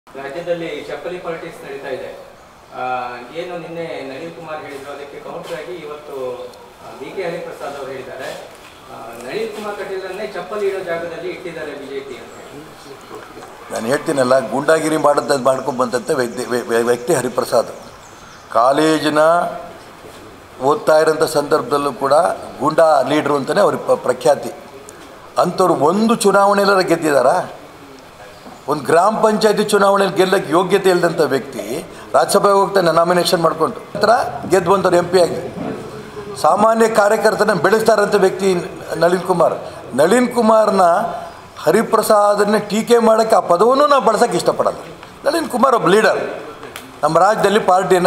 ರಾಜ್ಯದಲ್ಲಿ ಚಪ್ಪಲಿ ಪಾಲಿಟಿಕ್ಸ್ ನಡೀತಾ ಇದೆ ಆ, ಏನು ನಿನ್ನೆ ನಳಿನ್ ಕುಮಾರ್ ಹೇಳಿದ್ರು ಅದಕ್ಕೆ ಕೌಂಟರ್ ಆಗಿ ಇವತ್ತು ಬಿ ಕೆ ಹರಿಪ್ರಸಾದ್ ಅವರು ಹೇಳಿದ್ದಾರೆ ಆ, ನಳಿನ್ ಕುಮಾರ್ ಕಟೀಲನ್ನೇ ಚಪ್ಪಲಿ ಇಡೋ ಜಾಗದಲ್ಲಿ ಇಟ್ಟಿದ್ದಾರೆ ಬಿಜೆಪಿ ಅಂತ ಹೇಳಿ. ನಾನು ಹೇಳ್ತೀನಲ್ಲ ಗೂಂಡಾಗಿರಿ ಮಾಡದ ಮಾಡ್ಕೊಂಬಂದಂಥ ವ್ಯಕ್ತಿ ವ್ಯ- ವ್ಯ- ವ್ಯಕ್ತಿ ಹರಿಪ್ರಸಾದ್ ಕಾಲೇಜಿನ ಓದ್ತಾ ಇರೋಂಥ ಸಂದರ್ಭದಲ್ಲೂ ಕೂಡ ಗೂಂಡಾ ಲೀಡ್ರು ಅಂತಲೇ ಅವ್ರಿಗೆ ಪ- ಪ್ರಖ್ಯಾತಿ ಅಂಥವ್ರು ಒಂದು ಚುನಾವಣೆಯಲ್ಲಿ ಗೆದ್ದಿದ್ದಾರಾ ಒಂದು ಗ್ರಾಮ ಪಂಚಾಯತಿ ಚುನಾವಣೆಯಲ್ಲಿ ಗೆಲ್ಲಕ್ಕೆ ಯೋಗ್ಯತೆ ಇಲ್ಲದಂಥ ವ್ಯಕ್ತಿ ರಾಜ್ಯಸಭೆಗೆ ಹೋಗ್ತಾನೆ ನಾಮಿನೇಷನ್ ಮಾಡಿಕೊಂಡು ನಂತರ ಗೆದ್ದು ಬಂದವರು ಎಂ ಪಿ ಆಗಿ ಸಾಮಾನ್ಯ ಕಾರ್ಯಕರ್ತನ ಬೆಳೆಸ್ತಾರಂಥ ವ್ಯಕ್ತಿ ನಳಿನ್ ಕುಮಾರ್ ನಳಿನ್ ಕುಮಾರ್ನ ಹರಿಪ್ರಸಾದನ್ನ ಟೀಕೆ ಮಾಡೋಕ್ಕೆ ಆ ಪದವನ್ನು ನಾವು ಬಳಸೋಕ್ಕೆ ಇಷ್ಟಪಡಲ್ಲ ನಳಿನ್ ಕುಮಾರ್ ಒಬ್ಬ ಲೀಡರ್ ನಮ್ಮ ರಾಜ್ಯದಲ್ಲಿ ಪಾರ್ಟಿನ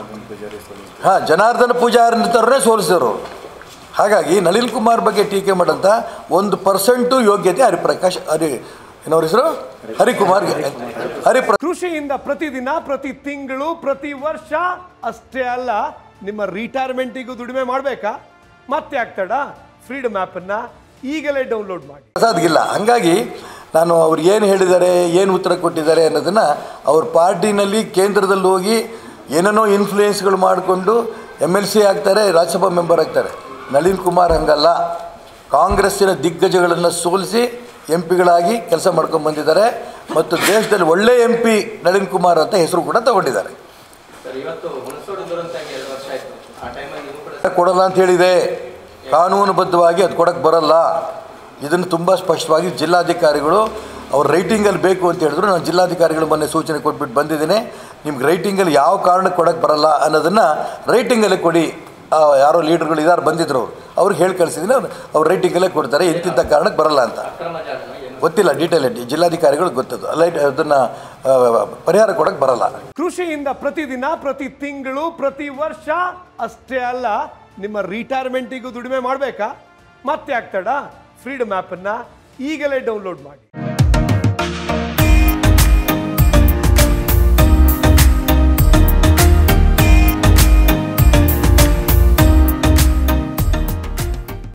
ಹಾಂ ಜನಾರ್ದನ ಪೂಜಾರಿನವರನ್ನೇ ಸೋಲಿಸಿದ್ರು ಅವರು ಹಾಗಾಗಿ ನಳಿನ್ ಕುಮಾರ್ ಬಗ್ಗೆ ಟೀಕೆ ಮಾಡೋಂಥ ಒಂದು ಪರ್ಸೆಂಟು ಯೋಗ್ಯತೆ ಹರಿಪ್ರಕಾಶ್ ಹರಿ ಏನವ್ರ ಹೆಸರು ಹರಿಕುಮಾರ್ಗೆ ಹರಿಪ್ರ ಕೃಷಿಯಿಂದ ಪ್ರತಿದಿನ ಪ್ರತಿ ತಿಂಗಳು ಪ್ರತಿ ವರ್ಷ ಅಷ್ಟೇ ಅಲ್ಲ ನಿಮ್ಮ ರಿಟೈರ್ಮೆಂಟಿಗೂ ದುಡಿಮೆ ಮಾಡಬೇಕಾ ಮತ್ತೆ ಆಗ್ತಡ ಫ್ರೀಡಮ್ ಆ್ಯಪನ್ನು ಈಗಲೇ ಡೌನ್ಲೋಡ್ ಮಾಡಿ ಪ್ರಸಾದ್ಗಿಲ್ಲ ಹಾಗಾಗಿ ನಾನು ಅವ್ರು ಏನು ಹೇಳಿದ್ದಾರೆ ಏನು ಉತ್ತರ ಕೊಟ್ಟಿದ್ದಾರೆ ಅನ್ನೋದನ್ನು ಅವ್ರ ಪಾರ್ಟಿನಲ್ಲಿ ಕೇಂದ್ರದಲ್ಲಿ ಹೋಗಿ ಏನೇನೋ ಇನ್ಫ್ಲೂಯೆನ್ಸ್ಗಳು ಮಾಡಿಕೊಂಡು ಎಮ್ ಎಲ್ ಸಿ ಆಗ್ತಾರೆ ರಾಜ್ಯಸಭಾ ಮೆಂಬರ್ ಆಗ್ತಾರೆ ನಳಿನ್ ಕುಮಾರ್ ಹಂಗಲ್ಲ ಕಾಂಗ್ರೆಸ್ಸಿನ ದಿಗ್ಗಜಗಳನ್ನು ಸೋಲಿಸಿ ಎಂ ಪಿಗಳಾಗಿ ಕೆಲಸ ಮಾಡ್ಕೊಂಡು ಬಂದಿದ್ದಾರೆ ಮತ್ತು ದೇಶದಲ್ಲಿ ಒಳ್ಳೆ ಎಂ ಪಿ ನಳಿನ್ ಕುಮಾರ್ ಅಂತ ಹೆಸರು ಕೂಡ ತಗೊಂಡಿದ್ದಾರೆ ಸರ್ ಇವತ್ತು ಹುಣಸೋಡು ದುರಂತ ಆಗಿ ಎರಡು ವರ್ಷ ಆಯ್ತು ಆ ಟೈಮಲ್ಲಿ ನೀವು ಕೂಡ ಕೊಡಲ್ಲ ಅಂತ ಹೇಳಿದೆ ಕಾನೂನುಬದ್ಧವಾಗಿ ಅದು ಕೊಡಕ್ಕೆ ಬರಲ್ಲ ಇದನ್ನು ತುಂಬ ಸ್ಪಷ್ಟವಾಗಿ ಜಿಲ್ಲಾಧಿಕಾರಿಗಳು ಅವ್ರ ರೈಟಿಂಗಲ್ಲಿ ಬೇಕು ಅಂತ ಹೇಳಿದ್ರು ನಾನು ಜಿಲ್ಲಾಧಿಕಾರಿಗಳು ಮೊನ್ನೆ ಸೂಚನೆ ಕೊಟ್ಬಿಟ್ಟು ಬಂದಿದ್ದೀನಿ ನಿಮ್ಗೆ ರೈಟಿಂಗಲ್ಲಿ ಯಾವ ಕಾರಣಕ್ಕೆ ಕೊಡಕ್ಕೆ ಬರಲ್ಲ ಅನ್ನೋದನ್ನು ರೈಟಿಂಗಲ್ಲೇ ಕೊಡಿ ಆ, ಯಾರೋ ಲೀಡರ್ಗಳು ಇದಾರು ಬಂದಿದ್ರು ಅವರು ಅವ್ರಿಗೆ ಹೇಳಿ ಕಳಿಸಿದ್ದೀನಿ ಅವ್ರು ಅವ್ರು ರೈಟಿಂಗಲ್ಲೇ ಕೊಡ್ತಾರೆ ಇಂತಿಂಥ ಕಾರಣಕ್ಕೆ ಬರಲ್ಲ ಅಂತ ಅಕ್ರಮ ಜಾಗನ ಏನು ಗೊತ್ತಿಲ್ಲ ಡೀಟೇಲ್ ಜಿಲ್ಲಾಧಿಕಾರಿಗಳು ಗೊತ್ತದು ಲೈಟ್ ಅದನ್ನು ಪರಿಹಾರ ಕೊಡಕ್ಕೆ ಬರಲ್ಲ ಕೃಷಿಯಿಂದ ಪ್ರತಿದಿನ ಪ್ರತಿ ತಿಂಗಳು ಪ್ರತಿ ವರ್ಷ ಅಷ್ಟೇ ಅಲ್ಲ ನಿಮ್ಮ ರಿಟೈರ್ಮೆಂಟಿಗೂ ದುಡಿಮೆ ಮಾಡಬೇಕಾ ಮತ್ತೆ ಆಗ್ತಡ ಫ್ರೀಡಮ್ ಆ್ಯಪನ್ನು ಈಗಲೇ ಡೌನ್ಲೋಡ್ ಮಾಡಿ